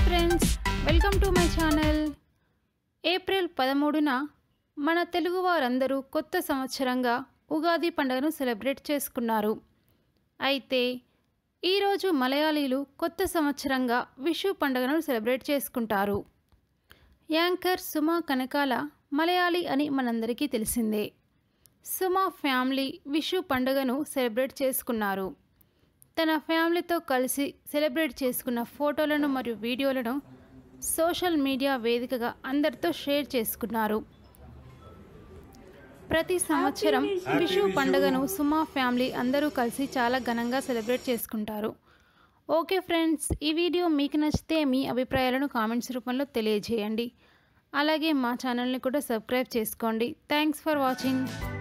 friends welcome to my channel April పదమూడున మన తెలుగు వారందరూ కొత్త సంవత్సరంగా ఉగాది పండుగను సెలబ్రేట్ చేసుకున్నారు అయితే ఈరోజు మలయాళీలు కొత్త సంవత్సరంగా విషు పండుగను సెలబ్రేట్ చేసుకుంటారు యాంకర్ సుమా కనకాల మలయాళీ అని మనందరికీ తెలిసిందే సుమా ఫ్యామిలీ విషు పండుగను సెలబ్రేట్ చేసుకున్నారు తన ఫ్యామిలీతో కలిసి సెలబ్రేట్ చేసుకున్న ఫోటోలను మరియు వీడియోలను సోషల్ మీడియా వేదికగా అందరితో షేర్ చేసుకున్నారు ప్రతి సంవత్సరం విషు పండుగను సుమా ఫ్యామిలీ అందరూ కలిసి చాలా ఘనంగా సెలబ్రేట్ చేసుకుంటారు ఓకే ఫ్రెండ్స్ ఈ వీడియో మీకు నచ్చితే మీ అభిప్రాయాలను కామెంట్స్ రూపంలో తెలియజేయండి అలాగే మా ఛానల్ని కూడా సబ్స్క్రైబ్ చేసుకోండి థ్యాంక్స్ ఫర్ వాచింగ్